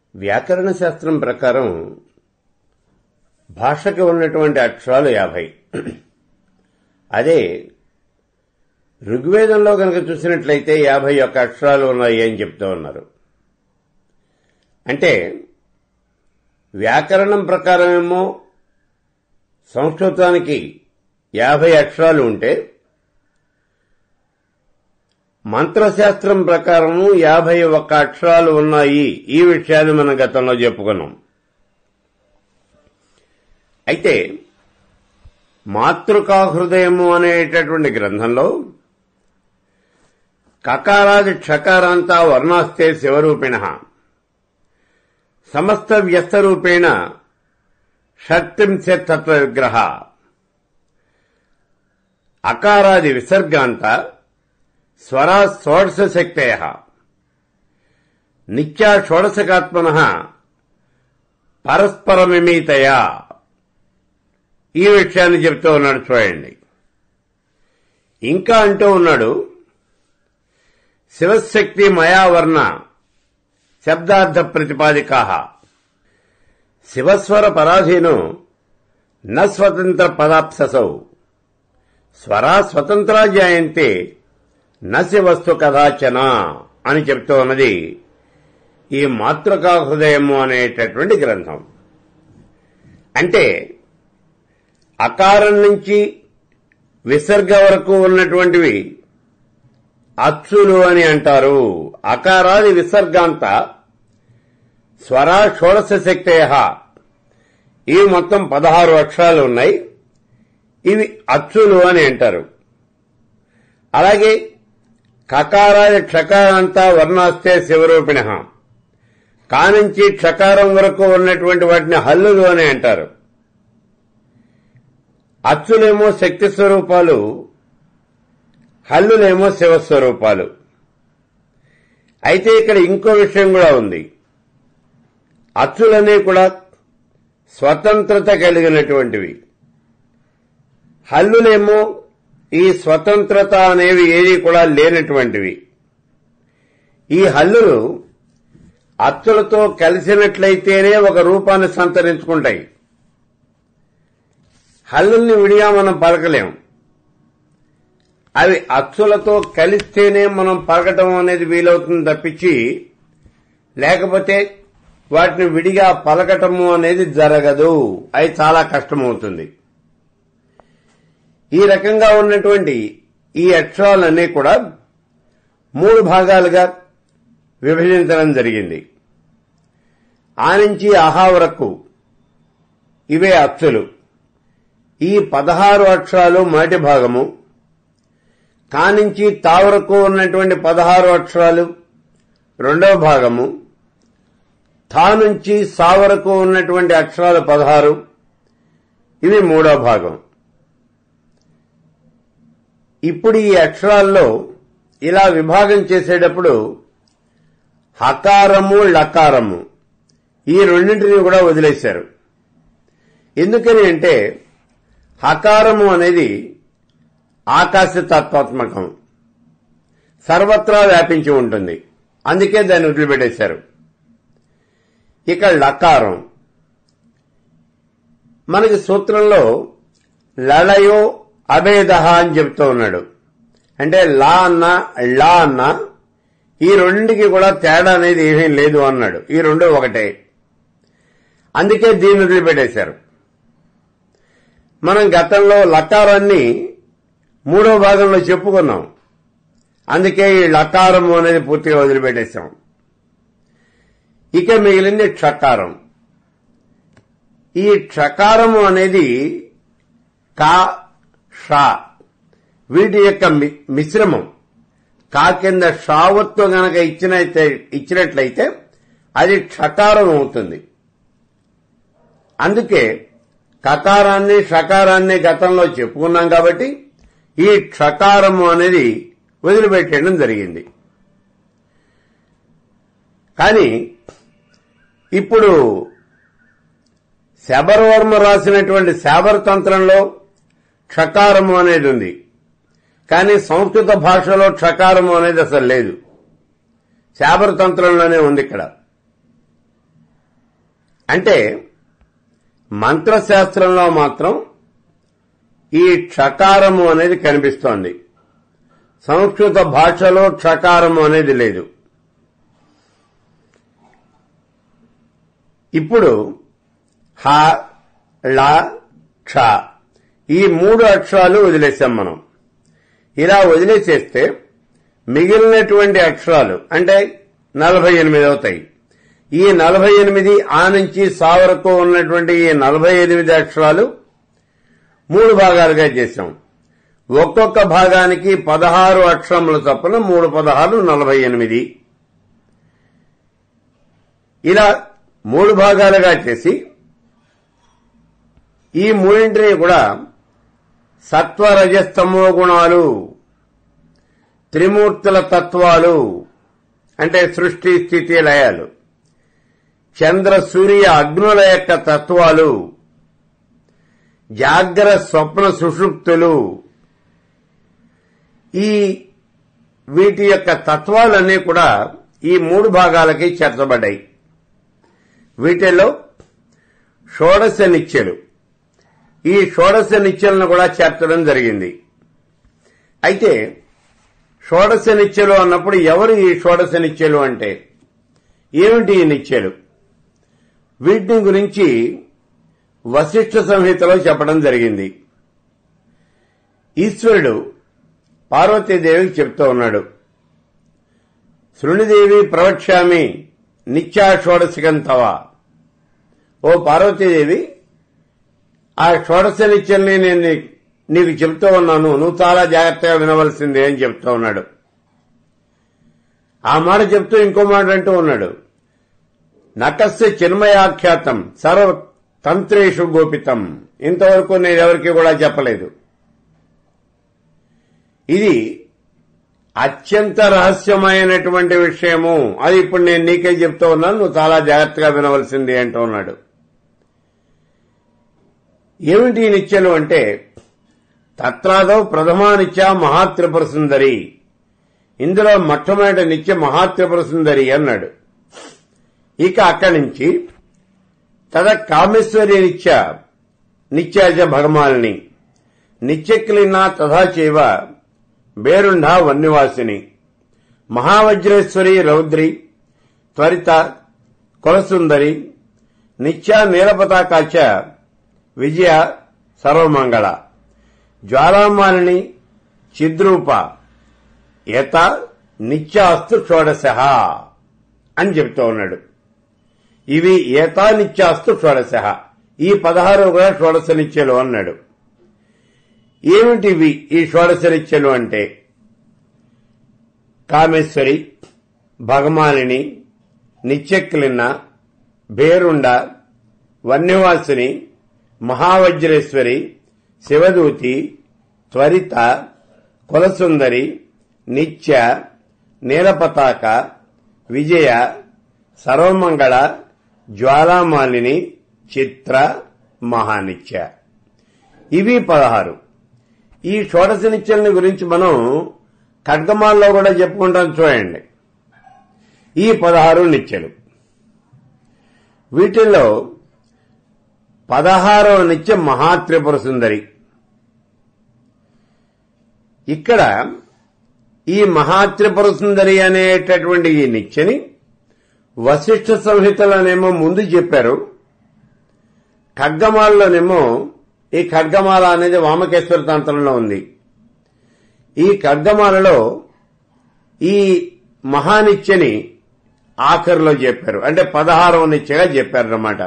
వ్యాకరణ శాస్త్రం ప్రకారం భాషకి ఉన్నటువంటి అక్షరాలు యాభై అదే ఋగ్వేదంలో కనుక చూసినట్లయితే యాభై ఒక్క అక్షరాలు ఉన్నాయి అని చెప్తూ ఉన్నారు అంటే వ్యాకరణం ప్రకారమేమో సంస్కృతానికి యాభై అక్షరాలు ఉంటే మంత్రశాస్త్రం ప్రకారము యాభై ఒక్క అక్షరాలు ఉన్నాయి ఈ విషయాన్ని మనం గతంలో చెప్పుకున్నాం అయితే మాతృకా హృదయము అనేటటువంటి గ్రంథంలో కకారాది క్షకారాంత వర్ణాస్తే శివరూపిణ సమస్త వ్యస్తరూపేణ షట్త్రింశతత్వ విగ్రహ అకారాది విసర్గాంత స్వరా షోడశ శక్తయ నిత్యా షోడశకాత్మన పరస్పరమిమీతయా ఈ విషయాన్ని చెప్తూ ఉన్నాడు చూడండి ఇంకా అంటూ ఉన్నాడు శివశక్తి మయావర్ణ శబ్దార్థ ప్రతిపాదికా శివస్వర పరాధీను న స్వతంత్ర పదాప్ససౌ స్వరా స్వతంత్రా జాయంతే నసి వస్తు కదాచన అని చెప్తూ ఉన్నది ఈ మాతృకా హృదయము అనేటటువంటి గ్రంథం అంటే అకారం నుంచి విసర్గ వరకు ఉన్నటువంటివి అచ్చులు అని అంటారు అకారాది విసర్గాంత స్వరా షోడశ శక్తయ ఇవి మొత్తం పదహారు అక్షరాలు ఉన్నాయి ఇవి అచ్చులు అని అంటారు అలాగే కకారాది క్షకారంతా వర్ణాస్తే శివరూపిణ కానుంచి క్షకారం వరకు ఉన్నటువంటి వాటిని హల్లులు అని అంటారు అచ్చులేమో శక్తి స్వరూపాలు హల్లులేమో శివస్వరూపాలు అయితే ఇక్కడ ఇంకో విషయం కూడా ఉంది అచ్చులనే కూడా స్వతంత్రత కలిగినటువంటివి హల్లులేమో ఈ స్వతంత్రత అనేవి ఏది కూడా లేనటువంటివి ఈ హల్లులు అచ్చులతో కలిసినట్లయితేనే ఒక రూపాన్ని సంతరించుకుంటాయి హల్లుల్ని విడిగా మనం పలకలేం అవి అచ్చులతో కలిస్తేనే మనం పలకటం అనేది వీలవుతుంది తప్పించి లేకపోతే వాటిని విడిగా పలకటము అనేది జరగదు అది చాలా కష్టమవుతుంది ఈ రకంగా ఉన్నటువంటి ఈ అక్షరాలన్నీ కూడా మూడు భాగాలుగా విభజించడం జరిగింది ఆ నుంచి ఆహా వరకు ఇవే అచ్చులు ఈ పదహారు అక్షరాలు మొదటి భాగము కానించి తా వరకు ఉన్నటువంటి పదహారు అక్షరాలు రెండవ భాగము థా నుంచి సా వరకు ఉన్నటువంటి అక్షరాలు పదహారు ఇవి మూడో భాగం ఇప్పుడు ఈ అక్షరాల్లో ఇలా విభాగం చేసేటప్పుడు హకారము లకారము ఈ రెండింటిని కూడా వదిలేశారు ఎందుకని అంటే హకారము అనేది ఆకాశ తత్వాత్మకం సర్వత్రా వ్యాపించి ఉంటుంది అందుకే దాన్ని వదిలిపెట్టేశారు ఇక లకారం మనకి సూత్రంలో లళయో అభేద అని చెప్తూ ఉన్నాడు అంటే లా అన్న లా అన్న ఈ రెండింటికి కూడా తేడా అనేది ఏమీ లేదు అన్నాడు ఈ రెండు ఒకటే అందుకే దీన్ని వదిలిపెట్టేశారు మనం గతంలో లకారాన్ని మూడో భాగంలో చెప్పుకున్నాం అందుకే ఈ లకారము అనేది పూర్తిగా వదిలిపెట్టేశాం ఇక మిగిలింది క్షకారం ఈ క్షకారము అనేది కా షా వీటి యొక్క మిశ్రమం కా కింద షావత్తు గనక ఇచ్చినైతే ఇచ్చినట్లయితే అది క్షకారం అవుతుంది అందుకే కకారాన్ని షకారాన్ని గతంలో చెప్పుకున్నాం కాబట్టి ఈ క్షకారము అనేది వదిలిపెట్టడం జరిగింది కానీ ఇప్పుడు శబరవర్మ రాసినటువంటి శాబర తంత్రంలో క్షకారము అనేది ఉంది కానీ సంస్కృత భాషలో క్షకారము అనేది అసలు లేదు శాబర తంత్రంలోనే ఉంది ఇక్కడ అంటే మంత్రశాస్త్రంలో మాత్రం ఈ క్షకారము అనేది కనిపిస్తోంది సంస్కృత భాషలో క్షకారము అనేది లేదు ఇప్పుడు హ ళ క్ష ఈ మూడు అక్షరాలు వదిలేసాం మనం ఇలా వదిలేసేస్తే మిగిలినటువంటి అక్షరాలు అంటే నలభై ఎనిమిది అవుతాయి ఈ నలభై ఎనిమిది ఆ నుంచి సా వరకు ఉన్నటువంటి ఈ నలభై ఎనిమిది అక్షరాలు మూడు భాగాలుగా చేశాం ఒక్కొక్క భాగానికి పదహారు అక్షరముల చొప్పున మూడు పదహారు నలభై ఎనిమిది ఇలా మూడు భాగాలుగా చేసి ఈ మూడింటిని కూడా సత్వరజస్తమో గుణాలు త్రిమూర్తుల తత్వాలు అంటే సృష్టి స్థితి లయాలు చంద్ర సూర్య అగ్నుల యొక్క తత్వాలు జాగ్ర స్వప్న సుషుప్తులు ఈ వీటి యొక్క తత్వాలన్నీ కూడా ఈ మూడు భాగాలకి చేర్చబడ్డాయి వీటిల్లో షోడశ నిత్యలు ఈ షోడశ నిత్యలను కూడా చేర్చడం జరిగింది అయితే షోడశ నిత్యలు అన్నప్పుడు ఎవరు ఈ షోడశ నిత్యలు అంటే ఏమిటి ఈ నిత్యలు వీటిని గురించి వశిష్ఠ సంహితలో చెప్పడం జరిగింది ఈశ్వరుడు పార్వతీదేవికి చెప్తూ ఉన్నాడు శృణిదేవి ప్రవక్ష్యామి నిత్యా షోడశికంతవా ఓ పార్వతీదేవి ఆ షోడశ నిత్యల్ని నేను నీ- నీకు చెప్తూ ఉన్నాను నువ్వు చాలా జాగ్రత్తగా వినవలసిందే అని చెప్తూ ఉన్నాడు ఆ మాట చెప్తూ ఇంకో మాట అంటూ ఉన్నాడు నకస్య చిన్మయాఖ్యాతం సర్వ తంత్రేషు గోపితం ఇంతవరకు నేను ఎవరికి కూడా చెప్పలేదు ఇది అత్యంత రహస్యమైనటువంటి విషయము అది ఇప్పుడు నేను నీకే చెప్తూ ఉన్నాను నువ్వు చాలా జాగ్రత్తగా వినవలసింది అంటూ ఉన్నాడు ఏమిటి ఈ నిత్యలు అంటే తత్రాదో ప్రథమా నిత్య మహాత్రిపుర సుందరి ఇందులో మొట్టమొదటి నిత్య మహాత్రిపుర సుందరి అన్నాడు ఇక అక్కడి నుంచి తద కామేశ్వరి నిత్య నిత్యాజ భగమాలిని నిత్యక్లిన తథా చేవ బేరుండ వన్యవాసిని మహావజ్రేశ్వరి రౌద్రి త్వరిత కులసుందరి నిత్య నీలపతాకాచ విజయ సర్వమంగళ జ్వాలామాలిని చిద్రూప యత నిత్యాస్తు షోడశ అని చెప్తూ ఉన్నాడు ఇవి ఏతా నిత్యాస్తు షోడశ ఈ పదహారు కూడా షోడశ నిత్యలు అన్నాడు ఏమిటివి ఈ షోడశ నిత్యలు అంటే కామేశ్వరి భగమాలిని నిత్యక్లిన్న బేరుండ వన్యవాసిని మహావజ్రేశ్వరి శివదూతి త్వరిత కులసుందరి నిత్య నీలపతాక విజయ సర్వమంగళ జ్వాలామాలిని చిత్ర మహానిత్య ఇవి పదహారు ఈ షోడశ నిత్యల్ని గురించి మనం ఖడ్గమాల్లో కూడా చెప్పుకుంటాం చూడండి ఈ పదహారు నిత్యలు వీటిల్లో పదహారవ నిత్యం మహాత్రిపుర సుందరి ఇక్కడ ఈ మహాత్రిపుర సుందరి అనేటటువంటి ఈ నిత్యని వశిష్ఠ సంహితలోనేమో ముందు చెప్పారు ఖడ్గమాలలోనేమో ఈ ఖడ్గమాల అనేది వామకేశ్వర తంత్రంలో ఉంది ఈ ఖడ్గమాలలో ఈ మహానిత్యని ఆఖరిలో చెప్పారు అంటే పదహారవ నిత్యగా చెప్పారన్నమాట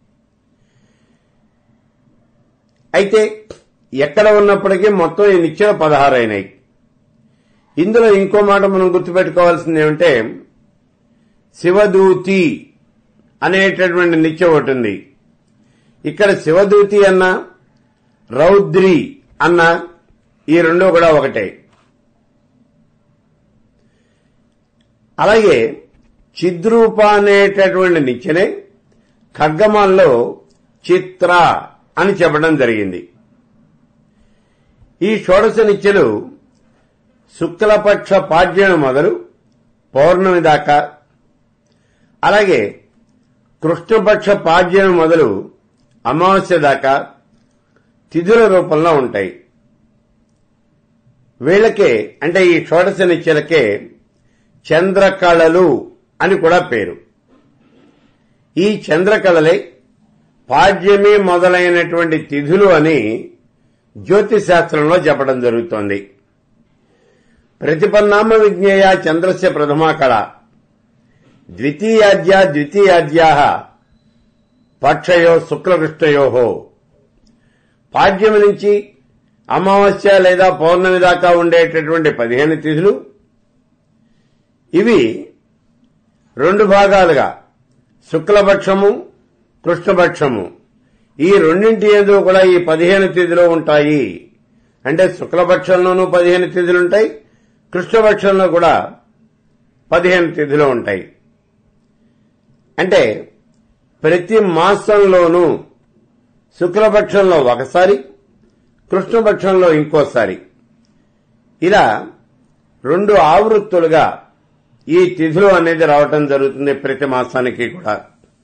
అయితే ఎక్కడ ఉన్నప్పటికీ మొత్తం ఈ నిత్యలు పదహారు అయినాయి ఇందులో ఇంకో మాట మనం గుర్తుపెట్టుకోవాల్సింది ఏమంటే శివదూతి అనేటటువంటి నిత్యం ఒకటి ఉంది ఇక్కడ శివదూతి అన్న రౌద్రి అన్న ఈ రెండు కూడా ఒకటే అలాగే చిద్రూప అనేటటువంటి నిత్యనే ఖడ్గమాల్లో చిత్ర అని చెప్పడం జరిగింది ఈ షోడశ నిత్యలు శుక్లపక్ష పాడ్యను మొదలు పౌర్ణమి దాకా అలాగే కృష్ణపక్ష పాడ్యం మొదలు అమావాస్య దాకా తిథుల రూపంలో ఉంటాయి వీళ్ళకే అంటే ఈ షోడశ నిత్యలకే చంద్రకళలు అని కూడా పేరు ఈ చంద్రకళలే పాడ్యమి మొదలైనటువంటి తిథులు అని జ్యోతిష్ శాస్త్రంలో చెప్పడం జరుగుతోంది ప్రతిపన్నామ విజ్ఞేయ చంద్రస్య ప్రథమా కళ ద్వితీయాద్యా ద్వితీయాద్యా పక్షయో శుక్లకృష్ణయో పాడ్యమి నుంచి అమావాస్య లేదా పౌర్ణమి దాకా ఉండేటటువంటి పదిహేను తిథులు ఇవి రెండు భాగాలుగా శుక్లపక్షము కృష్ణపక్షము ఈ రెండింటి ఏదో కూడా ఈ పదిహేను తిథులు ఉంటాయి అంటే శుక్లపక్షంలోనూ పదిహేను తిథులుంటాయి కృష్ణపక్షంలో కూడా పదిహేను తిథులు ఉంటాయి అంటే ప్రతి మాసంలోనూ శుక్లపక్షంలో ఒకసారి కృష్ణపక్షంలో ఇంకోసారి ఇలా రెండు ఆవృత్తులుగా ఈ తిథులు అనేది రావటం జరుగుతుంది ప్రతి మాసానికి కూడా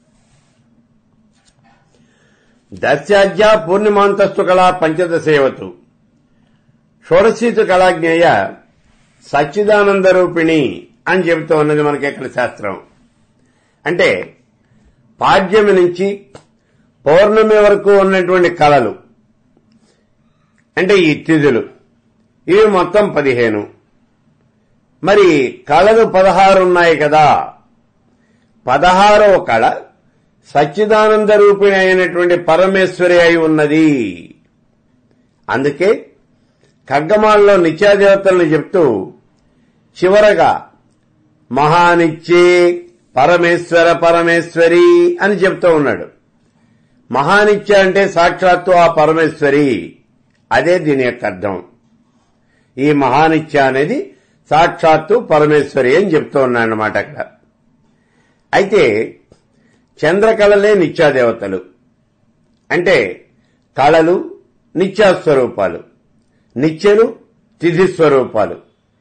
దశాధ్య పూర్ణిమాంతస్తు కళా పంచదశేవతు షోడశీతు కళాజ్ఞేయ సచ్చిదానంద రూపిణి అని చెబుతూ ఉన్నది మనకి ఇక్కడ శాస్త్రం అంటే పాడ్యమి నుంచి పౌర్ణమి వరకు ఉన్నటువంటి కళలు అంటే ఈ తిథులు ఇవి మొత్తం పదిహేను మరి కళలు పదహారు ఉన్నాయి కదా పదహారవ కళ సచ్చిదానంద రూపిణి అయినటువంటి పరమేశ్వరి అయి ఉన్నది అందుకే ఖడ్గమాల్లో నిత్యాదేవతలను చెప్తూ చివరగా మహానిత్యే పరమేశ్వర పరమేశ్వరి అని చెప్తూ ఉన్నాడు మహానిత్య అంటే సాక్షాత్తు ఆ పరమేశ్వరి అదే దీని యొక్క అర్థం ఈ మహానిత్య అనేది సాక్షాత్తు పరమేశ్వరి అని చెప్తూ ఉన్నాడనమాట అక్కడ అయితే చంద్రకళలే నిత్యాదేవతలు అంటే కళలు నిత్యాస్వరూపాలు నిత్యలు తిథి స్వరూపాలు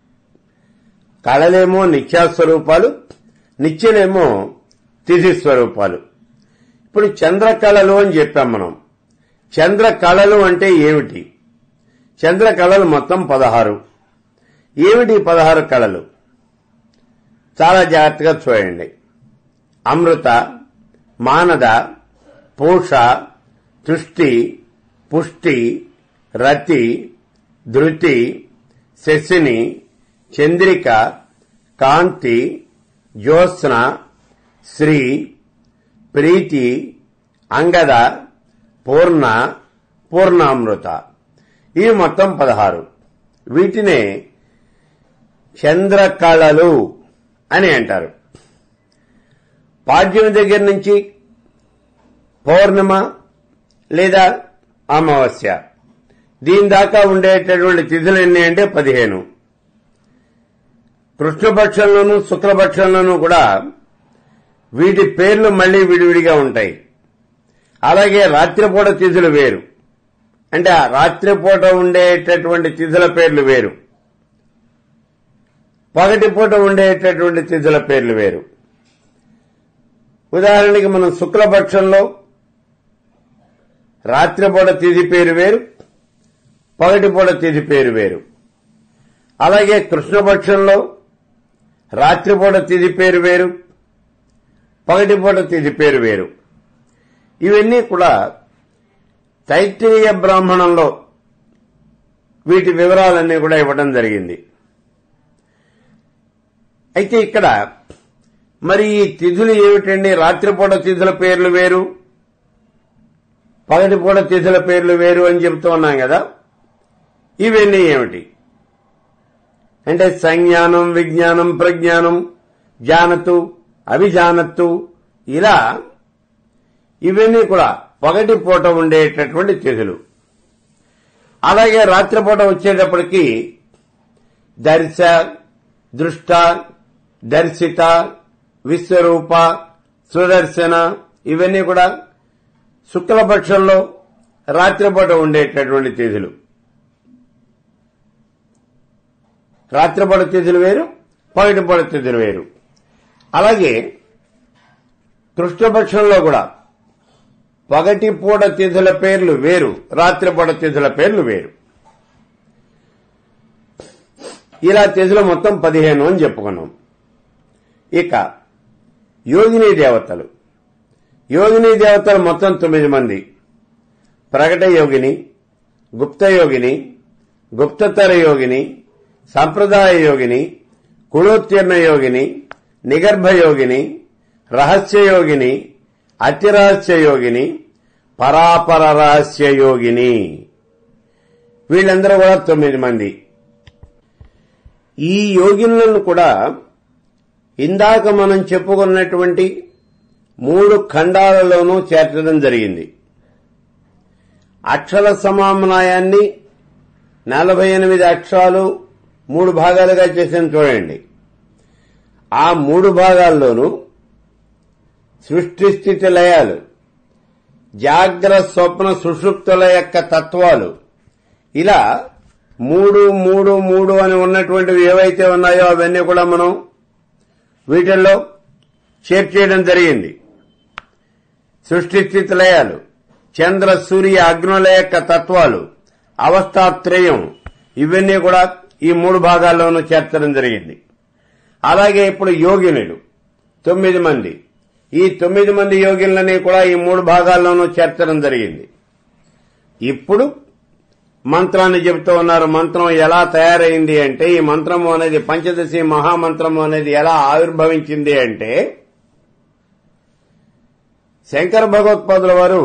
కళలేమో నిత్యాస్వరూపాలు నిత్యలేమో తిథి స్వరూపాలు ఇప్పుడు చంద్రకళలు అని చెప్పాం మనం చంద్రకళలు అంటే ఏమిటి చంద్రకళలు మొత్తం పదహారు ఏమిటి పదహారు కళలు చాలా జాగ్రత్తగా చూడండి అమృత మానద పూష తుష్టి పుష్టి రతి ధృతి శశిని చంద్రిక కాంతి జ్యోత్స్న శ్రీ ప్రీతి అంగద పూర్ణ పూర్ణామృత ఇవి మొత్తం పదహారు వీటినే చంద్రకళలు అని అంటారు పాడ్యం దగ్గర నుంచి పౌర్ణమ లేదా అమావాస్య దీని దాకా ఉండేటటువంటి తిథులు ఎన్ని అంటే పదిహేను కృష్ణపక్షంలోనూ శుక్లపక్షంలోనూ కూడా వీటి పేర్లు మళ్లీ విడివిడిగా ఉంటాయి అలాగే రాత్రిపూట తిథులు వేరు అంటే ఆ రాత్రిపూట ఉండేటటువంటి తిథుల పేర్లు వేరు పగటిపూట ఉండేటటువంటి తిథుల పేర్లు వేరు ఉదాహరణకి మనం శుక్లపక్షంలో రాత్రిపూట తిథి పేరు వేరు పగటిపూట తిథి పేరు వేరు అలాగే కృష్ణపక్షంలో రాత్రిపూట తిథి పేరు వేరు పగటిపూట తిథి పేరు వేరు ఇవన్నీ కూడా తైత్రీయ బ్రాహ్మణంలో వీటి వివరాలన్నీ కూడా ఇవ్వడం జరిగింది అయితే ఇక్కడ మరి ఈ తిథులు ఏమిటండి రాత్రిపూట తిథుల పేర్లు వేరు పగటిపూట తిథుల పేర్లు వేరు అని చెప్తూ ఉన్నాం కదా ఇవన్నీ ఏమిటి అంటే సంజ్ఞానం విజ్ఞానం ప్రజ్ఞానం జానతు అభిజానత్తు ఇలా ఇవన్నీ కూడా పగటి పూట ఉండేటటువంటి తిథులు అలాగే రాత్రిపూట వచ్చేటప్పటికి దర్శ దృష్ట దర్శిత విశ్వరూప సుదర్శన ఇవన్నీ కూడా శుక్లపక్షంలో రాత్రిపూట ఉండేటటువంటి తిథులు రాత్రిపూట తిథులు వేరు పగటిపూట తిథులు వేరు అలాగే కృష్ణపక్షంలో కూడా పగటిపూట తిథుల పేర్లు వేరు రాత్రిపూట తిథుల పేర్లు వేరు ఇలా తిథులు మొత్తం పదిహేను అని చెప్పుకున్నాం ఇక యోగిని దేవతలు యోగిని దేవతలు మొత్తం తొమ్మిది మంది ప్రకట యోగిని గుప్త యోగిని గుప్తతర యోగిని సంప్రదాయ యోగిని కులోత్తీర్ణ యోగిని నిగర్భ యోగిని రహస్య యోగిని అతిరహస్య యోగిని పరాపర రహస్య యోగిని వీళ్ళందరూ కూడా తొమ్మిది మంది ఈ యోగినులను కూడా ఇందాక మనం చెప్పుకున్నటువంటి మూడు ఖండాలలోనూ చేర్చడం జరిగింది అక్షర సమామనాయాన్ని నలభై ఎనిమిది అక్షరాలు మూడు భాగాలుగా చేసిన చూడండి ఆ మూడు భాగాల్లోనూ సృష్టి స్థితి లయాలు జాగ్ర స్వప్న సుషుప్తుల యొక్క తత్వాలు ఇలా మూడు మూడు మూడు అని ఉన్నటువంటివి ఏవైతే ఉన్నాయో అవన్నీ కూడా మనం వీటిల్లో చేర్చేయడం జరిగింది సృష్టి స్థితి లయాలు చంద్ర సూర్య అగ్నుల యొక్క తత్వాలు అవస్థాత్రయం ఇవన్నీ కూడా ఈ మూడు భాగాల్లోనూ చేర్చడం జరిగింది అలాగే ఇప్పుడు యోగినులు తొమ్మిది మంది ఈ తొమ్మిది మంది యోగినులని కూడా ఈ మూడు భాగాల్లోనూ చేర్చడం జరిగింది ఇప్పుడు మంత్రాన్ని చెబుతూ ఉన్నారు మంత్రం ఎలా తయారైంది అంటే ఈ మంత్రము అనేది పంచదశి మహామంత్రము అనేది ఎలా ఆవిర్భవించింది అంటే శంకర భగవత్పాదుల వారు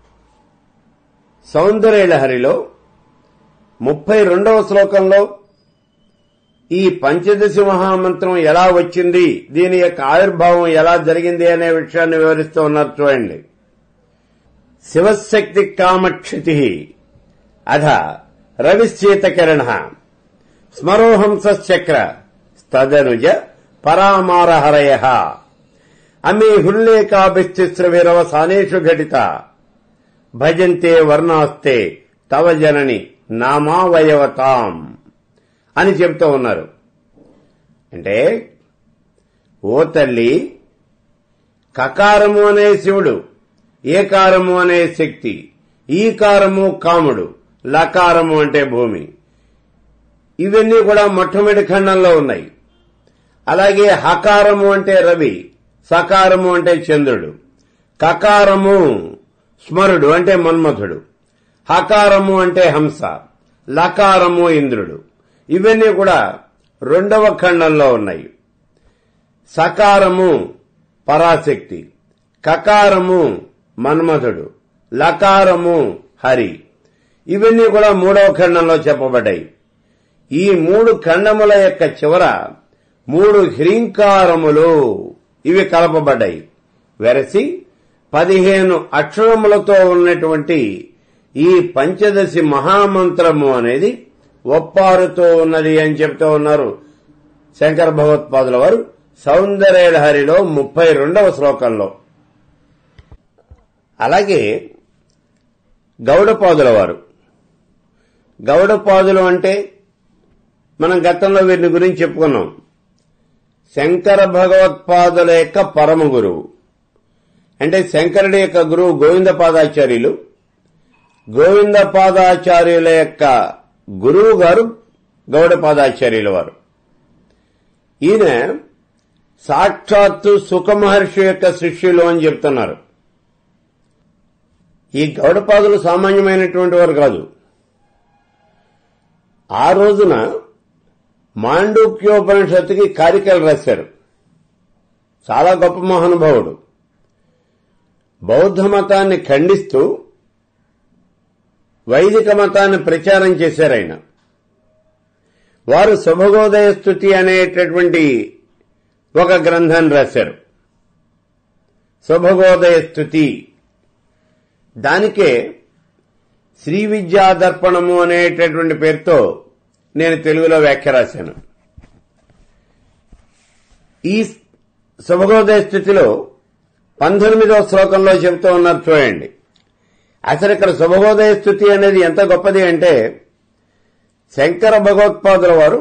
సౌందర్యలహరిలో ముప్పై రెండవ శ్లోకంలో ఈ పంచదశి మహామంత్రం ఎలా వచ్చింది దీని యొక్క ఆవిర్భావం ఎలా జరిగింది అనే విషయాన్ని వివరిస్తూ ఉన్నారు చూడండి శివశక్తి కామక్షితి అధ రవిశ్చేతకిరణ స్మరోహంసచక్ర తదనుజ పరామారహరయ అమీ హుల్లేకాభిస్తిస్రవిరవ సానేషు ఘటిత భజంతే వర్ణాస్తే తవ జనని నామావయవతాం అని చెప్తూ ఉన్నారు అంటే ఓ తల్లి కకారము అనే శివుడు ఏకారము అనే శక్తి ఈకారము కాముడు లకారము అంటే భూమి ఇవన్నీ కూడా మొట్టమొదటి ఖండంలో ఉన్నాయి అలాగే హకారము అంటే రవి సకారము అంటే చంద్రుడు కకారము స్మరుడు అంటే మన్మథుడు హకారము అంటే హంస లకారము ఇంద్రుడు ఇవన్నీ కూడా రెండవ ఖండంలో ఉన్నాయి సకారము పరాశక్తి కకారము మన్మథుడు లకారము హరి ఇవన్నీ కూడా మూడవ ఖండంలో చెప్పబడ్డాయి ఈ మూడు ఖండముల యొక్క చివర మూడు హ్రీంకారములు ఇవి కలపబడ్డాయి వెరసి పదిహేను అక్షరములతో ఉన్నటువంటి ఈ పంచదశి మహామంత్రము అనేది ఒప్పారుతో ఉన్నది అని చెప్తూ ఉన్నారు శంకర భగవత్పాదుల వారు సౌందర్యలహరిలో ముప్పై రెండవ శ్లోకంలో అలాగే గౌడపాదుల వారు గౌడపాదులు అంటే మనం గతంలో వీరిని గురించి చెప్పుకున్నాం శంకర భగవత్పాదుల యొక్క పరమ గురువు అంటే శంకరుడి యొక్క గురువు గోవిందపాదాచార్యులు గోవిందపాదాచార్యుల యొక్క గురువు గారు గౌడపాదాచార్యుల వారు ఈయన సాక్షాత్తు సుఖమహర్షి యొక్క శిష్యులు అని చెప్తున్నారు ఈ గౌడపాదులు సామాన్యమైనటువంటి వారు కాదు ఆ రోజున మాండూక్యోపనిషత్తుకి కారికలు రాశారు చాలా గొప్ప మహానుభావుడు బౌద్ధ మతాన్ని ఖండిస్తూ వైదిక మతాన్ని ప్రచారం చేశారు ఆయన వారు శుభగోదయ స్థుతి అనేటటువంటి ఒక గ్రంథాన్ని రాశారు శుభగోదయ స్థుతి దానికే శ్రీ విద్యా దర్పణము అనేటటువంటి పేరుతో నేను తెలుగులో వ్యాఖ్య రాశాను ఈ శుభగోదయ స్థితిలో పంతొమ్మిదవ శ్లోకంలో చెబుతూ ఉన్నారు చూడండి అసలు ఇక్కడ శుభగోదయ స్థుతి అనేది ఎంత గొప్పది అంటే శంకర భగవత్పాదుల వారు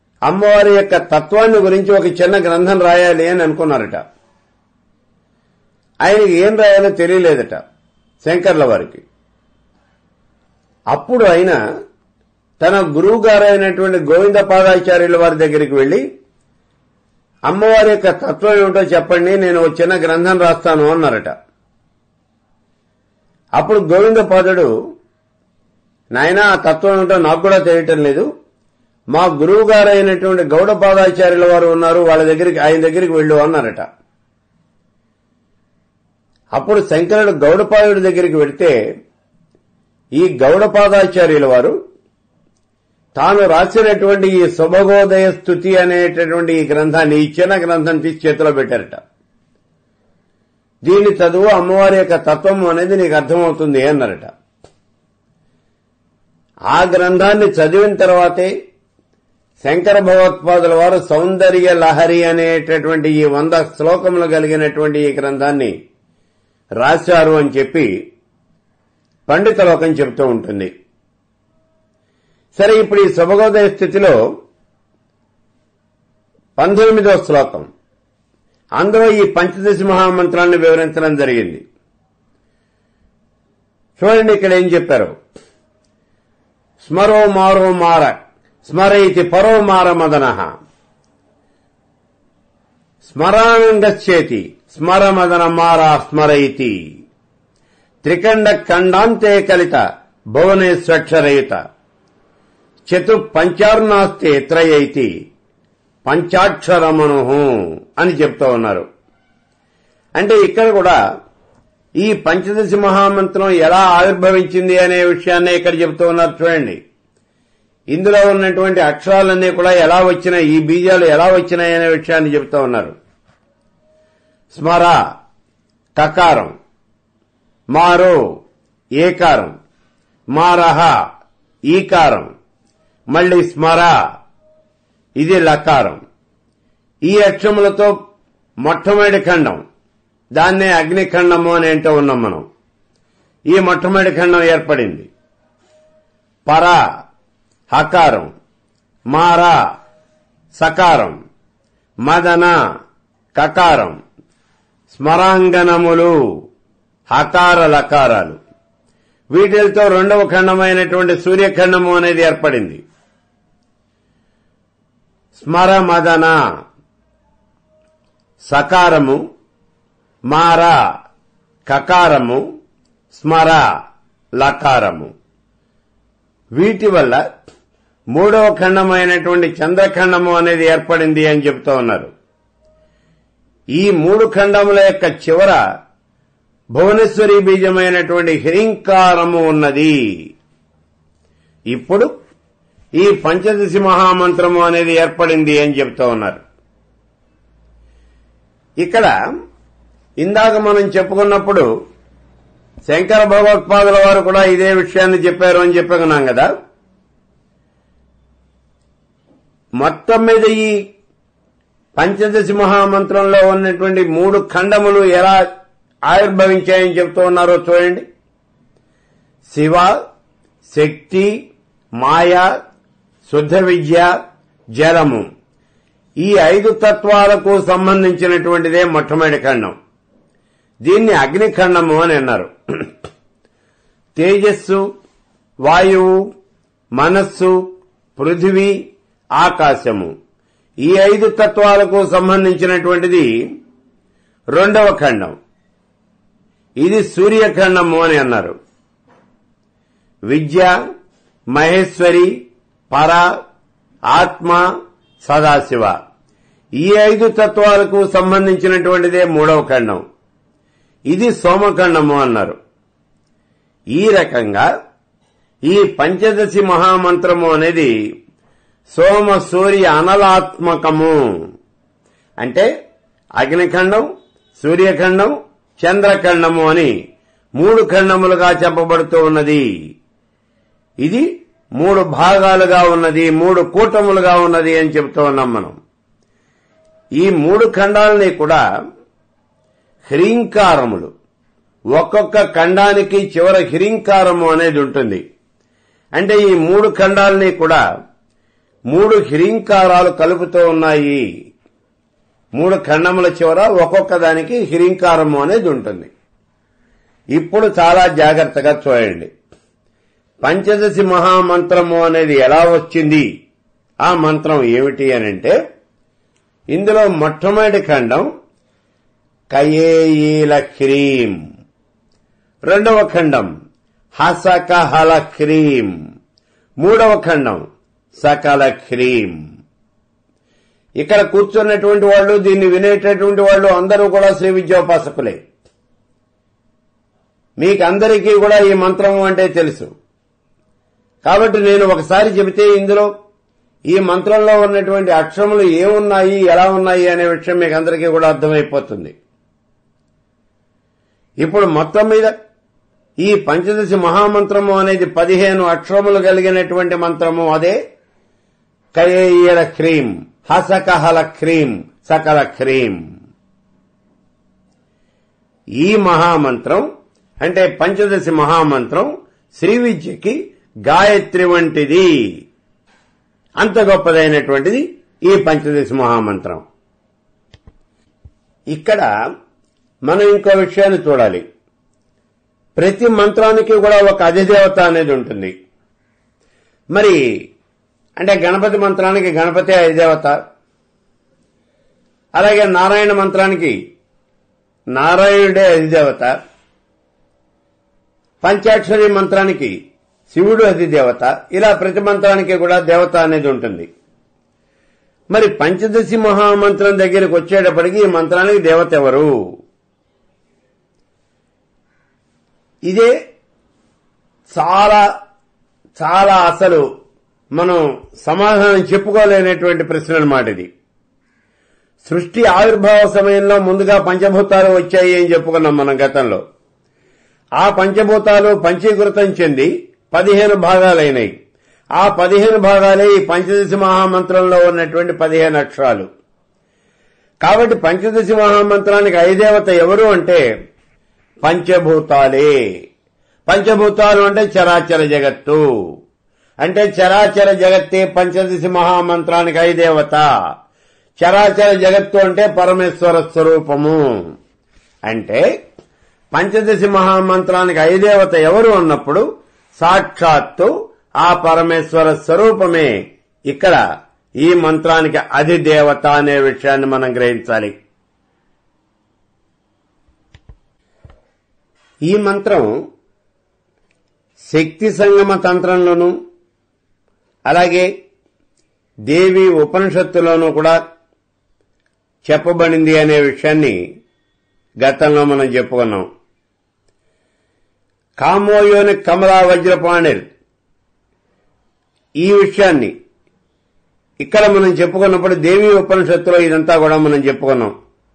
అమ్మవారి యొక్క తత్వాన్ని గురించి ఒక చిన్న గ్రంథం రాయాలి అని అనుకున్నారట ఆయనకి ఏం రాయాలో తెలియలేదట శంకర్ల వారికి అప్పుడు ఆయన తన గురువు గారైనటువంటి గోవింద పాదాచార్యుల వారి దగ్గరికి వెళ్లి అమ్మవారి యొక్క తత్వం ఏమిటో చెప్పండి నేను ఒక చిన్న గ్రంథం రాస్తాను అన్నారట అప్పుడు గోవింద పాదుడు నాయన ఆ తత్వం ఏమిటో నాకు కూడా తెలియటం లేదు మా గురువు గారైనటువంటి గౌడ పాదాచార్యుల వారు ఉన్నారు వాళ్ళ దగ్గరికి ఆయన దగ్గరికి వెళ్ళు అన్నారట అప్పుడు శంకరుడు గౌడపాదుడి దగ్గరికి వెళితే ఈ గౌడపాదాచార్యుల వారు తాను రాసినటువంటి ఈ శుభగోదయ స్థుతి అనేటటువంటి ఈ గ్రంథాన్ని ఈ చిన్న గ్రంథం తీసి చేతిలో పెట్టారట దీన్ని చదువు అమ్మవారి యొక్క తత్వం అనేది నీకు అర్థమవుతుంది అన్నారట ఆ గ్రంథాన్ని చదివిన తర్వాతే శంకర భగవత్పాదుల వారు సౌందర్య లహరి అనేటటువంటి ఈ వంద శ్లోకములు కలిగినటువంటి ఈ గ్రంథాన్ని రాశారు అని చెప్పి పండిత లోకం చెబుతూ ఉంటుంది సరే ఇప్పుడు ఈ శుభగోదయ స్థితిలో పంతొమ్మిదో శ్లోకం అందులో ఈ పంచదశ మహామంత్రాన్ని వివరించడం జరిగింది చూడండి ఇక్కడ ఏం చెప్పారు స్మరో మారో మార స్మరైతి పరో మార మదన స్మరానంగచ్చేతి స్మర మదన మారా స్మరైతి త్రికండ ఖండాంతే కలిత భువనేశ్వక్షరయుత చతు పంచార్నాస్తే త్రయైతి పంచాక్షరమను అని చెప్తూ ఉన్నారు అంటే ఇక్కడ కూడా ఈ పంచదశ మహామంత్రం ఎలా ఆవిర్భవించింది అనే విషయాన్ని ఇక్కడ చెప్తూ ఉన్నారు చూడండి ఇందులో ఉన్నటువంటి అక్షరాలన్నీ కూడా ఎలా వచ్చినాయి ఈ బీజాలు ఎలా వచ్చినాయి అనే విషయాన్ని చెప్తూ ఉన్నారు స్మర కకారం మారో ఏకారం మారహ ఈకారం మళ్ళీ స్మర ఇది లకారం ఈ అక్షములతో మొట్టమొదటి ఖండం దాన్నే అగ్నిఖండము అని ఏంటో ఉన్నాం మనం ఈ మొట్టమొదటి ఖండం ఏర్పడింది పర హకారం మార సకారం మదన కకారం స్మరాంగనములు హకార లకారాలు వీటితో రెండవ ఖండమైనటువంటి సూర్యఖండము అనేది ఏర్పడింది స్మర మదన సకారము మార కకారము స్మర లకారము వీటి వల్ల మూడవ ఖండమైనటువంటి చంద్రఖండము అనేది ఏర్పడింది అని చెప్తూ ఉన్నారు ఈ మూడు ఖండముల యొక్క చివర భువనేశ్వరి బీజమైనటువంటి హ్రీంకారము ఉన్నది ఇప్పుడు ఈ పంచదశి మహామంత్రము అనేది ఏర్పడింది అని చెప్తూ ఉన్నారు ఇక్కడ ఇందాక మనం చెప్పుకున్నప్పుడు శంకర భగవత్పాదుల వారు కూడా ఇదే విషయాన్ని చెప్పారు అని చెప్పుకున్నాం కదా మొత్తం మీద ఈ పంచదశి మహామంత్రంలో ఉన్నటువంటి మూడు ఖండములు ఎలా ఆవిర్భవించాయని చెప్తూ ఉన్నారో చూడండి శివ శక్తి మాయ శుద్ధ విద్య జలము ఈ ఐదు తత్వాలకు సంబంధించినటువంటిదే మొట్టమొదటి ఖండం దీన్ని అగ్నిఖండము అని అన్నారు తేజస్సు వాయువు మనస్సు పృథివీ ఆకాశము ఈ ఐదు తత్వాలకు సంబంధించినటువంటిది రెండవ ఖండం ఇది సూర్యఖండము అని అన్నారు విద్య మహేశ్వరి పర ఆత్మ సదాశివ ఈ ఐదు తత్వాలకు సంబంధించినటువంటిదే మూడవ ఖండం ఇది సోమఖండము అన్నారు ఈ రకంగా ఈ పంచదశి మహామంత్రము అనేది సోమ సూర్య అనలాత్మకము అంటే అగ్నిఖండం సూర్యఖండం చంద్రఖండము అని మూడు ఖండములుగా చెప్పబడుతూ ఉన్నది ఇది మూడు భాగాలుగా ఉన్నది మూడు కూటములుగా ఉన్నది అని చెప్తూ ఉన్నాం మనం ఈ మూడు ఖండాలని కూడా హ్రీంకారములు ఒక్కొక్క ఖండానికి చివర హ్రీంకారము అనేది ఉంటుంది అంటే ఈ మూడు ఖండాలని కూడా మూడు హ్రీంకారాలు కలుపుతూ ఉన్నాయి మూడు ఖండముల చివర ఒక్కొక్క దానికి హ్రీంకారము అనేది ఉంటుంది ఇప్పుడు చాలా జాగ్రత్తగా చూడండి పంచదశి మహామంత్రము అనేది ఎలా వచ్చింది ఆ మంత్రం ఏమిటి అని అంటే ఇందులో మొట్టమొదటి ఖండం కయేయీల హ్రీం రెండవ ఖండం హసకహల హ్రీం మూడవ ఖండం సకల హ్రీం ఇక్కడ కూర్చున్నటువంటి వాళ్ళు దీన్ని వినేటటువంటి వాళ్ళు అందరూ కూడా శ్రీ విద్యోపాసకులే మీకందరికీ కూడా ఈ మంత్రం అంటే తెలుసు కాబట్టి నేను ఒకసారి చెబితే ఇందులో ఈ మంత్రంలో ఉన్నటువంటి అక్షరములు ఏమున్నాయి ఎలా ఉన్నాయి అనే విషయం మీకు అందరికీ కూడా అర్థమైపోతుంది ఇప్పుడు మొత్తం మీద ఈ పంచదశి మహామంత్రము అనేది పదిహేను అక్షరములు కలిగినటువంటి మంత్రము అదే కయేయల హ్రీం హసకహల హ్రీం సకల హ్రీం ఈ మహామంత్రం అంటే పంచదశి మహామంత్రం శ్రీ విద్యకి గాయత్రి వంటిది అంత గొప్పదైనటువంటిది ఈ పంచదశి మహామంత్రం ఇక్కడ మనం ఇంకో విషయాన్ని చూడాలి ప్రతి మంత్రానికి కూడా ఒక అధిదేవత అనేది ఉంటుంది మరి అంటే గణపతి మంత్రానికి గణపతి అధిదేవత అలాగే నారాయణ మంత్రానికి నారాయణుడే అధిదేవత పంచాక్షరి మంత్రానికి శివుడు అధిదేవత ఇలా ప్రతి మంత్రానికి కూడా దేవత అనేది ఉంటుంది మరి పంచదశి మహామంత్రం దగ్గరికి వచ్చేటప్పటికి ఈ మంత్రానికి దేవత ఎవరు ఇదే చాలా చాలా అసలు మనం సమాధానం చెప్పుకోలేనటువంటి ప్రశ్న అన్నమాట ఇది సృష్టి ఆవిర్భావ సమయంలో ముందుగా పంచభూతాలు వచ్చాయి అని చెప్పుకున్నాం మనం గతంలో ఆ పంచభూతాలు పంచీకృతం చెంది పదిహేను భాగాలైనాయి ఆ పదిహేను భాగాలే ఈ పంచదశి మహామంత్రంలో ఉన్నటువంటి పదిహేను అక్షరాలు కాబట్టి పంచదశి మహామంత్రానికి ఐదేవత ఎవరు అంటే పంచభూతాలే పంచభూతాలు అంటే చరాచర జగత్తు అంటే చరాచర జగత్తే పంచదశి మహామంత్రానికి ఐదేవత చరాచర జగత్తు అంటే పరమేశ్వర స్వరూపము అంటే పంచదశి మహామంత్రానికి ఐదేవత ఎవరు అన్నప్పుడు సాక్షాత్తు ఆ పరమేశ్వర స్వరూపమే ఇక్కడ ఈ మంత్రానికి అధిదేవత అనే విషయాన్ని మనం గ్రహించాలి ఈ మంత్రం శక్తి సంగమ తంత్రంలోనూ అలాగే దేవి ఉపనిషత్తులోనూ కూడా చెప్పబడింది అనే విషయాన్ని గతంలో మనం చెప్పుకున్నాం కామోయోని కమలా వజ్రపాణిర్ ఈ విషయాన్ని ఇక్కడ మనం చెప్పుకున్నప్పుడు దేవి ఉపనిషత్తులో ఇదంతా కూడా మనం చెప్పుకున్నాం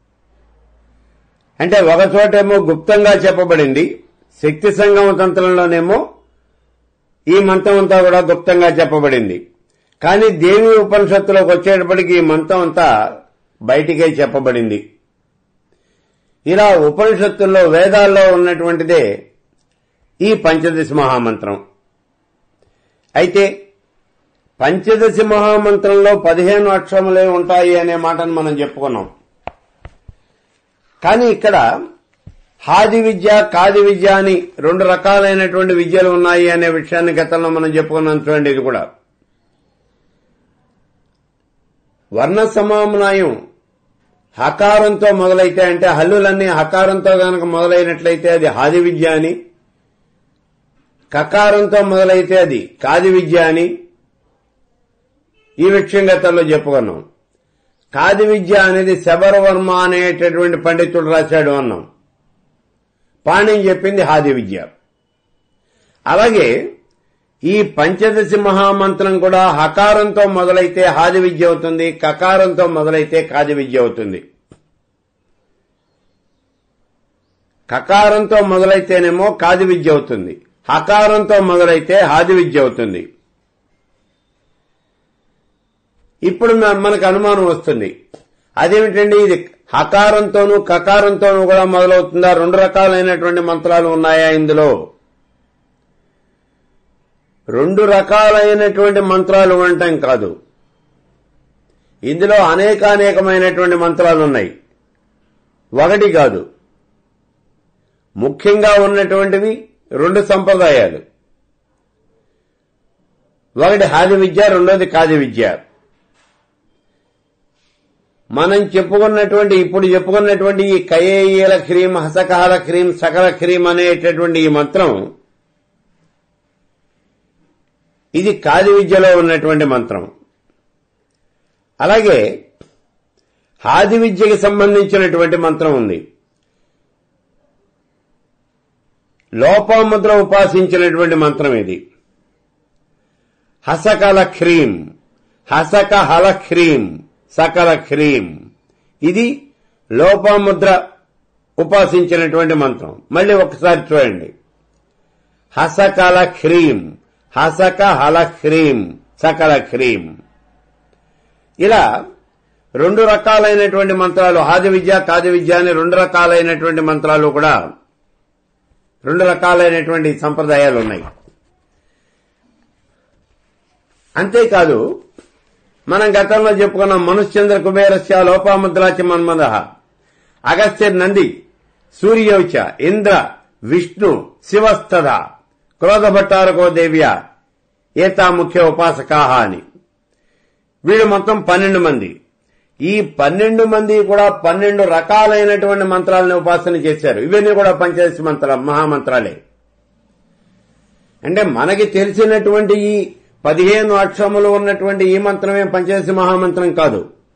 అంటే ఒక చోటేమో గుప్తంగా చెప్పబడింది శక్తి సంగమ తంత్రంలోనేమో ఈ మంత్రం అంతా కూడా గుప్తంగా చెప్పబడింది కానీ దేవి ఉపనిషత్తులోకి వచ్చేటప్పటికి ఈ మంత్రం అంతా బయటికే చెప్పబడింది ఇలా ఉపనిషత్తుల్లో వేదాల్లో ఉన్నటువంటిదే ఈ పంచదశి మహామంత్రం అయితే పంచదశి మహామంత్రంలో పదిహేను అక్షరములే ఉంటాయి అనే మాటను మనం చెప్పుకున్నాం కానీ ఇక్కడ హాది విద్య కాది విద్య అని రెండు రకాలైనటువంటి విద్యలు ఉన్నాయి అనే విషయాన్ని గతంలో మనం చెప్పుకున్నాం చూడండి ఇది కూడా వర్ణ సమామ్నాయం హకారంతో మొదలైతే అంటే హల్లులన్నీ హకారంతో గనక మొదలైనట్లయితే అది హాది విద్య అని కకారంతో మొదలైతే అది కాది విద్య అని ఈ విషయం గతంలో చెప్పుకున్నాం కాది విద్య అనేది శబరవర్మ అనేటటువంటి పండితుడు రాశాడు అన్నాం పాణి చెప్పింది హాది విద్య అలాగే ఈ పంచదశి మహామంత్రం కూడా హకారంతో మొదలైతే హాది విద్య అవుతుంది కకారంతో మొదలైతే కాది విద్య అవుతుంది కకారంతో మొదలైతేనేమో కాది విద్య అవుతుంది హకారంతో మొదలైతే హాది విద్య అవుతుంది ఇప్పుడు మ- మనకు అనుమానం వస్తుంది అదేమిటండి ఇది హకారంతోనూ కకారంతోనూ కూడా మొదలవుతుందా రెండు రకాలైనటువంటి మంత్రాలు ఉన్నాయా ఇందులో రెండు రకాలైనటువంటి మంత్రాలు ఉండటం కాదు ఇందులో అనేకానేకమైనటువంటి మంత్రాలు ఉన్నాయి ఒకటి కాదు ముఖ్యంగా ఉన్నటువంటివి రెండు సంప్రదాయాలు ఒకటి హాది విద్య రెండోది కాది విద్య మనం చెప్పుకున్నటువంటి ఇప్పుడు చెప్పుకున్నటువంటి ఈ కయేయల క్రీం హసకాల క్రీం సకల క్రీం అనేటటువంటి ఈ మంత్రం ఇది కాది విద్యలో ఉన్నటువంటి మంత్రం అలాగే హాది విద్యకి సంబంధించినటువంటి మంత్రం ఉంది లోపముద్ర ఉపాసించినటువంటి మంత్రం ఇది హసకల క్రీం హసక హల క్రీం సకల క్రీం ఇది లోపముద్ర ఉపాసించినటువంటి మంత్రం మళ్ళీ ఒకసారి చూడండి హసకల క్రీం హసక హల క్రీం సకల క్రీం ఇలా రెండు రకాలైనటువంటి మంత్రాలు హాది విద్య కాది విద్య అని రెండు రకాలైనటువంటి మంత్రాలు కూడా రెండు రకాలైనటువంటి సంప్రదాయాలు ఉన్నాయి అంతేకాదు మనం గతంలో చెప్పుకున్న మనుశ్చంద్ర కుబేరస్య లోపాముద్రాచి మన్మద అగస్త్య నంది సూర్యోచ ఇంద్ర విష్ణు శివస్తద క్రోధభట్టారకో దేవ్య ఏతా ముఖ్య ఉపాసకాహ అని వీళ్ళు మొత్తం పన్నెండు మంది ఈ పన్నెండు మంది కూడా పన్నెండు రకాలైనటువంటి మంత్రాలను ఉపాసన చేశారు ఇవన్నీ కూడా పంచదశి మంత్ర మహామంత్రాలే అంటే మనకి తెలిసినటువంటి ఈ పదిహేను అక్షరములు ఉన్నటువంటి ఈ మంత్రమే పంచదశి మహామంత్రం కాదు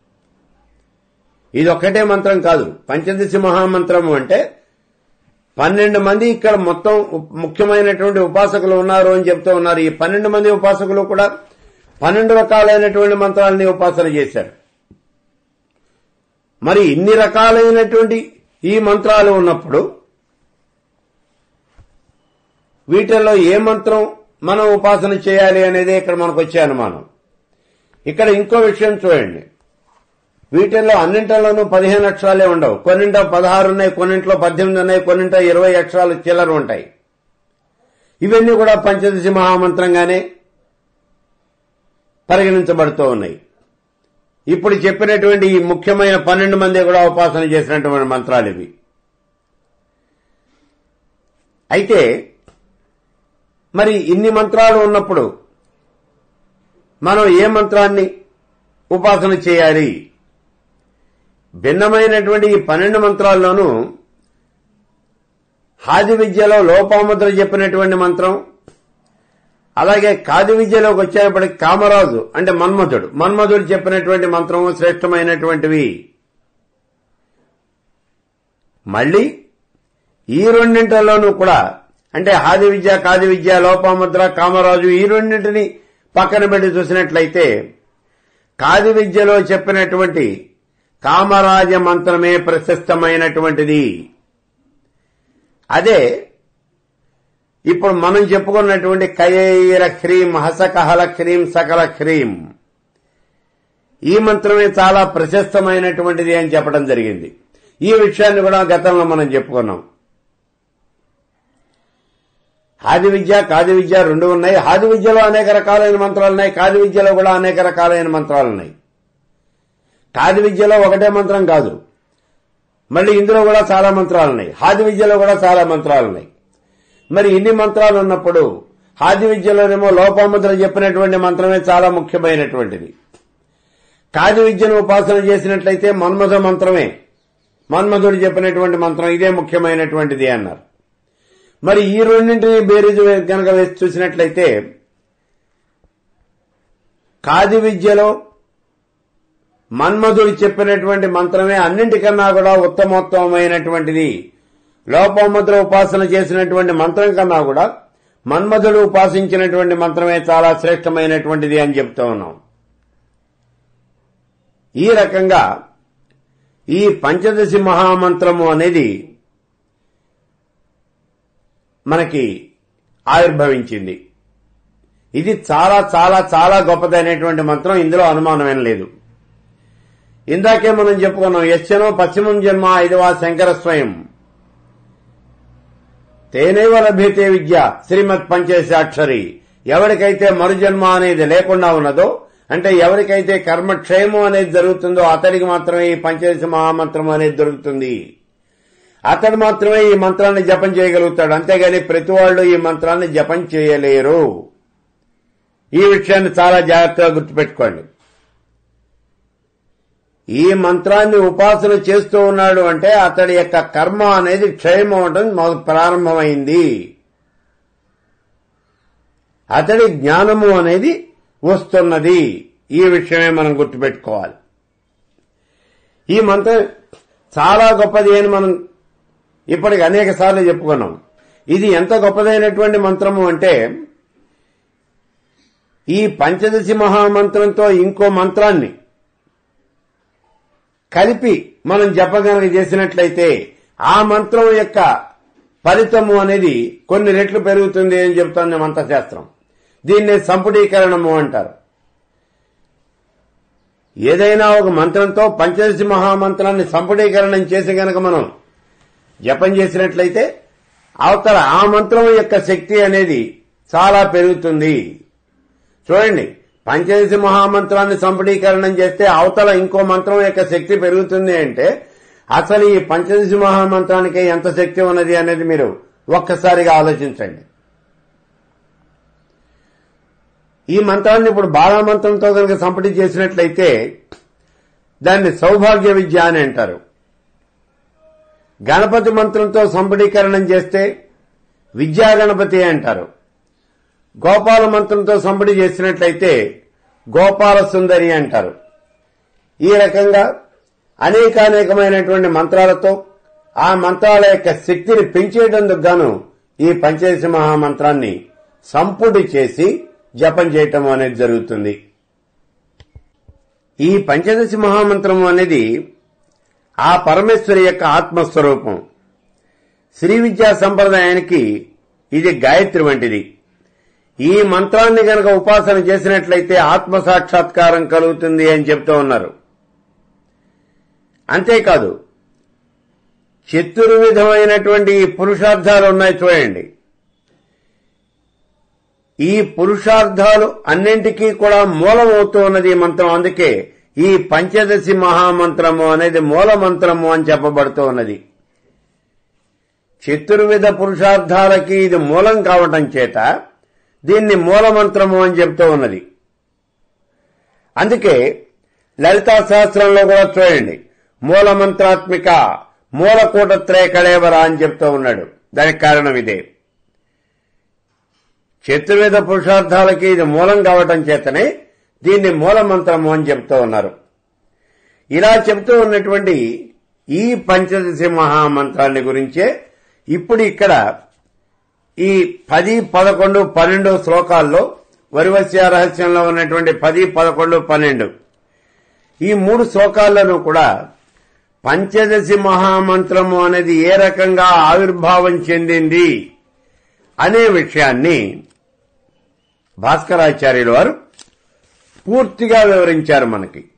ఇది ఒక్కటే మంత్రం కాదు పంచదశి మహామంత్రము అంటే పన్నెండు మంది ఇక్కడ మొత్తం ముఖ్యమైనటువంటి ఉపాసకులు ఉన్నారు అని చెప్తూ ఉన్నారు ఈ పన్నెండు మంది ఉపాసకులు కూడా పన్నెండు రకాలైనటువంటి మంత్రాలని ఉపాసన చేశారు మరి ఇన్ని రకాలైనటువంటి ఈ మంత్రాలు ఉన్నప్పుడు వీటిల్లో ఏ మంత్రం మనం ఉపాసన చేయాలి అనేది ఇక్కడ మనకు వచ్చే అనుమానం ఇక్కడ ఇంకో విషయం చూడండి వీటిల్లో అన్నింటిలోనూ పదిహేను అక్షరాలే ఉండవు కొన్నింట పదహారు ఉన్నాయి కొన్నింట్లో పద్దెనిమిది ఉన్నాయి కొన్నింట ఇరవై అక్షరాలు చిల్లర ఉంటాయి ఇవన్నీ కూడా పంచదశి మహామంత్రంగానే పరిగణించబడుతూ ఉన్నాయి ఇప్పుడు చెప్పినటువంటి ఈ ముఖ్యమైన పన్నెండు మంది కూడా ఉపాసన చేసినటువంటి మంత్రాలు ఇవి అయితే మరి ఇన్ని మంత్రాలు ఉన్నప్పుడు మనం ఏ మంత్రాన్ని ఉపాసన చేయాలి భిన్నమైనటువంటి ఈ పన్నెండు మంత్రాల్లోనూ హాది విద్యలో లోపాముద్ర చెప్పినటువంటి మంత్రం అలాగే కాది విద్యలోకి వచ్చేటప్పటికి కామరాజు అంటే మన్మధుడు మన్మధుడు చెప్పినటువంటి మంత్రము శ్రేష్టమైనటువంటివి మళ్ళీ ఈ రెండింటిలోనూ కూడా అంటే హాది విద్య కాది విద్య లోపాముద్ర కామరాజు ఈ రెండింటిని పక్కన పెట్టి చూసినట్లయితే కాది విద్యలో చెప్పినటువంటి కామరాజ మంత్రమే ప్రశస్తమైనటువంటిది అదే ఇప్పుడు మనం చెప్పుకున్నటువంటి కయేర హ్రీం హసకహల హ్రీం సకల హ్రీం ఈ మంత్రమే చాలా ప్రశస్తమైనటువంటిది అని చెప్పడం జరిగింది ఈ విషయాన్ని కూడా గతంలో మనం చెప్పుకున్నాం హాది విద్య కాది విద్య రెండు ఉన్నాయి హాది విద్యలో అనేక రకాలైన మంత్రాలు ఉన్నాయి కాది విద్యలో కూడా అనేక రకాలైన మంత్రాలు ఉన్నాయి కాది విద్యలో ఒకటే మంత్రం కాదు మళ్ళీ ఇందులో కూడా చాలా మంత్రాలు ఉన్నాయి హాది విద్యలో కూడా చాలా మంత్రాలు ఉన్నాయి మరి ఇన్ని మంత్రాలు ఉన్నప్పుడు హాది విద్యలోనేమో లోపముద్ర చెప్పినటువంటి మంత్రమే చాలా ముఖ్యమైనటువంటిది కాది విద్యను ఉపాసన చేసినట్లయితే మన్మథ మంత్రమే మన్మధుడు చెప్పినటువంటి మంత్రం ఇదే ముఖ్యమైనటువంటిది అన్నారు మరి ఈ రెండింటిని బేరీజు కనుక వేసి చూసినట్లయితే కాది విద్యలో మన్మధుడు చెప్పినటువంటి మంత్రమే అన్నింటికన్నా కూడా ఉత్తమోత్తమైనటువంటిది లోపముద్ర ఉపాసన చేసినటువంటి మంత్రం కన్నా కూడా మన్మధుడు ఉపాసించినటువంటి మంత్రమే చాలా శ్రేష్టమైనటువంటిది అని చెప్తూ ఉన్నాం ఈ రకంగా ఈ పంచదశి మహామంత్రము అనేది మనకి ఆవిర్భవించింది ఇది చాలా చాలా చాలా గొప్పదైనటువంటి మంత్రం ఇందులో అనుమానమేం లేదు ఇందాకే మనం చెప్పుకున్నాం యశ్చనో పశ్చిమం జన్మ ఐదవ శంకర స్వయం తేనేవ లభ్యతే విద్య శ్రీమత్ పంచేశాక్షరి ఎవరికైతే మరుజన్మ అనేది లేకుండా ఉన్నదో అంటే ఎవరికైతే కర్మక్షయము అనేది జరుగుతుందో అతడికి మాత్రమే ఈ పంచదశ మహామంత్రం అనేది దొరుకుతుంది అతడు మాత్రమే ఈ మంత్రాన్ని జపం చేయగలుగుతాడు అంతేగాని ప్రతి వాళ్ళు ఈ మంత్రాన్ని జపం చేయలేరు ఈ విషయాన్ని చాలా జాగ్రత్తగా గుర్తుపెట్టుకోండి ఈ మంత్రాన్ని ఉపాసన చేస్తూ ఉన్నాడు అంటే అతడి యొక్క కర్మ అనేది క్షయం అవడం మొదలు ప్రారంభమైంది అతడి జ్ఞానము అనేది వస్తున్నది ఈ విషయమే మనం గుర్తుపెట్టుకోవాలి ఈ మంత్రం చాలా గొప్పది అని మనం ఇప్పటికి అనేక సార్లు చెప్పుకున్నాం ఇది ఎంత గొప్పదైనటువంటి మంత్రము అంటే ఈ పంచదశి మహామంత్రంతో ఇంకో మంత్రాన్ని కలిపి మనం జపగనక చేసినట్లయితే ఆ మంత్రం యొక్క ఫలితము అనేది కొన్ని రెట్లు పెరుగుతుంది అని చెప్తోంది మంత్రశాస్త్రం దీన్నే సంపుటీకరణము అంటారు ఏదైనా ఒక మంత్రంతో పంచదశి మహామంత్రాన్ని సంపుటీకరణం చేసి గనక మనం జపం చేసినట్లయితే అవతల ఆ మంత్రం యొక్క శక్తి అనేది చాలా పెరుగుతుంది చూడండి పంచదశి మహామంత్రాన్ని సంపుటీకరణం చేస్తే అవతల ఇంకో మంత్రం యొక్క శక్తి పెరుగుతుంది అంటే అసలు ఈ పంచదశి మహామంత్రానికి ఎంత శక్తి ఉన్నది అనేది మీరు ఒక్కసారిగా ఆలోచించండి ఈ మంత్రాన్ని ఇప్పుడు బాలా మంత్రంతో కనుక సంపటి చేసినట్లయితే దాన్ని సౌభాగ్య విద్య అని అంటారు గణపతి మంత్రంతో సంపటీకరణం చేస్తే విద్యా గణపతి అంటారు గోపాల మంత్రంతో సంపడి చేసినట్లయితే గోపాల సుందరి అంటారు ఈ రకంగా అనేకానేకమైనటువంటి మంత్రాలతో ఆ మంత్రాల యొక్క శక్తిని పెంచేటందుకు గాను ఈ పంచదశ మహామంత్రాన్ని సంపుటి చేసి జపం చేయటం అనేది జరుగుతుంది ఈ పంచదశి మహామంత్రం అనేది ఆ పరమేశ్వరి యొక్క ఆత్మస్వరూపం శ్రీ విద్యా సంప్రదాయానికి ఇది గాయత్రి వంటిది ఈ మంత్రాన్ని గనక ఉపాసన చేసినట్లయితే ఆత్మ సాక్షాత్కారం కలుగుతుంది అని చెప్తూ ఉన్నారు అంతేకాదు చతుర్విధమైనటువంటి ఈ పురుషార్థాలు ఉన్నాయి చూడండి ఈ పురుషార్థాలు అన్నింటికీ కూడా మూలమవుతూ ఉన్నది ఈ మంత్రం అందుకే ఈ పంచదశి మహామంత్రము అనేది మూల మంత్రము అని చెప్పబడుతూ ఉన్నది చతుర్విధ పురుషార్థాలకి ఇది మూలం కావటం చేత దీన్ని మూలమంత్రము అని చెప్తూ ఉన్నది అందుకే లలితా శాస్త్రంలో కూడా చూడండి మూలమంత్రాత్మిక మూలకూటత్రయ కళేవర అని చెప్తూ ఉన్నాడు దానికి కారణం ఇదే చతుర్వేద పురుషార్థాలకి ఇది మూలం కావటం చేతనే దీన్ని మూలమంత్రము అని చెప్తూ ఉన్నారు ఇలా చెప్తూ ఉన్నటువంటి ఈ పంచదశి మహామంత్రాన్ని గురించే ఇప్పుడు ఇక్కడ ఈ పది పదకొండు పన్నెండు శ్లోకాల్లో వరివస్య రహస్యంలో ఉన్నటువంటి పది పదకొండు పన్నెండు ఈ మూడు శ్లోకాలను కూడా పంచదశి మహామంత్రము అనేది ఏ రకంగా ఆవిర్భావం చెందింది అనే విషయాన్ని భాస్కరాచార్యుల వారు పూర్తిగా వివరించారు మనకి